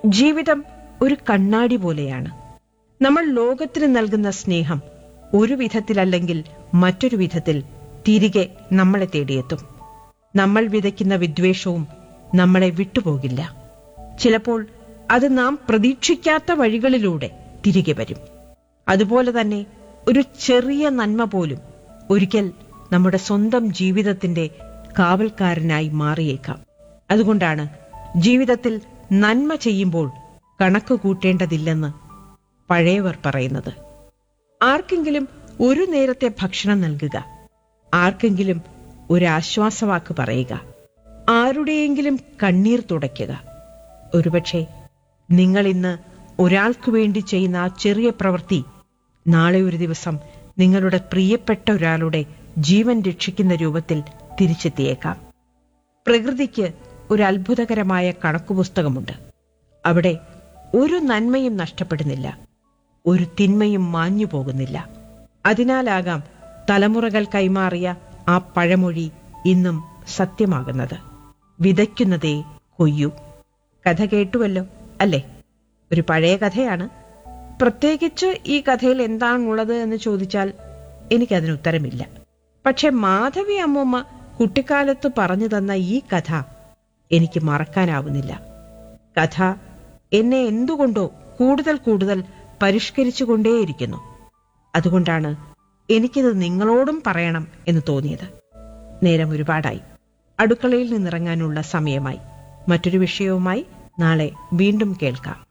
ജീവിതം ഒരു കണ്ണാടി പോലെയാണ് നമ്മൾ ലോകത്തിന് നൽകുന്ന സ്നേഹം ഒരു വിധത്തിലല്ലെങ്കിൽ മറ്റൊരു വിധത്തിൽ തിരികെ നമ്മളെ തേടിയെത്തും നമ്മൾ വിതയ്ക്കുന്ന വിദ്വേഷവും നമ്മളെ വിട്ടുപോകില്ല ചിലപ്പോൾ അത് നാം പ്രതീക്ഷിക്കാത്ത വഴികളിലൂടെ തിരികെ വരും അതുപോലെ തന്നെ ഒരു ചെറിയ നന്മ പോലും ഒരിക്കൽ നമ്മുടെ സ്വന്തം ജീവിതത്തിന്റെ കാവൽക്കാരനായി മാറിയേക്കാം അതുകൊണ്ടാണ് ജീവിതത്തിൽ നന്മ ചെയ്യുമ്പോൾ കണക്ക് കൂട്ടേണ്ടതില്ലെന്ന് പഴയവർ പറയുന്നത് ആർക്കെങ്കിലും ഒരു നേരത്തെ ഭക്ഷണം നൽകുക ആർക്കെങ്കിലും ഒരു ആശ്വാസവാക്ക് പറയുക ആരുടെയെങ്കിലും കണ്ണീർ തുടയ്ക്കുക ഒരുപക്ഷെ നിങ്ങൾ ഇന്ന് ഒരാൾക്ക് വേണ്ടി ചെയ്യുന്ന ആ ചെറിയ പ്രവൃത്തി നാളെ ഒരു ദിവസം നിങ്ങളുടെ പ്രിയപ്പെട്ട ഒരാളുടെ ജീവൻ രക്ഷിക്കുന്ന രൂപത്തിൽ തിരിച്ചെത്തിയേക്കാം പ്രകൃതിക്ക് ഒരു അത്ഭുതകരമായ കണക്കുപുസ്തകമുണ്ട് അവിടെ ഒരു നന്മയും നഷ്ടപ്പെടുന്നില്ല ഒരു തിന്മയും മാഞ്ഞു പോകുന്നില്ല അതിനാലാകാം തലമുറകൾ കൈമാറിയ ആ പഴമൊഴി ഇന്നും സത്യമാകുന്നത് വിതയ്ക്കുന്നതേ കൊയ്യൂ കഥ കേട്ടുവല്ലോ അല്ലേ ഒരു പഴയ കഥയാണ് പ്രത്യേകിച്ച് ഈ കഥയിൽ എന്താണുള്ളത് എന്ന് ചോദിച്ചാൽ എനിക്കതിന് ഉത്തരമില്ല പക്ഷെ മാധവി അമ്മൂമ്മ കുട്ടിക്കാലത്ത് പറഞ്ഞു തന്ന ഈ കഥ എനിക്ക് മറക്കാനാവുന്നില്ല കഥ എന്നെ എന്തുകൊണ്ടോ കൂടുതൽ കൂടുതൽ പരിഷ്കരിച്ചുകൊണ്ടേയിരിക്കുന്നു അതുകൊണ്ടാണ് എനിക്കിത് നിങ്ങളോടും പറയണം എന്ന് തോന്നിയത് നേരം ഒരുപാടായി അടുക്കളയിൽ നിന്നിറങ്ങാനുള്ള സമയമായി മറ്റൊരു വിഷയവുമായി നാളെ വീണ്ടും കേൾക്കാം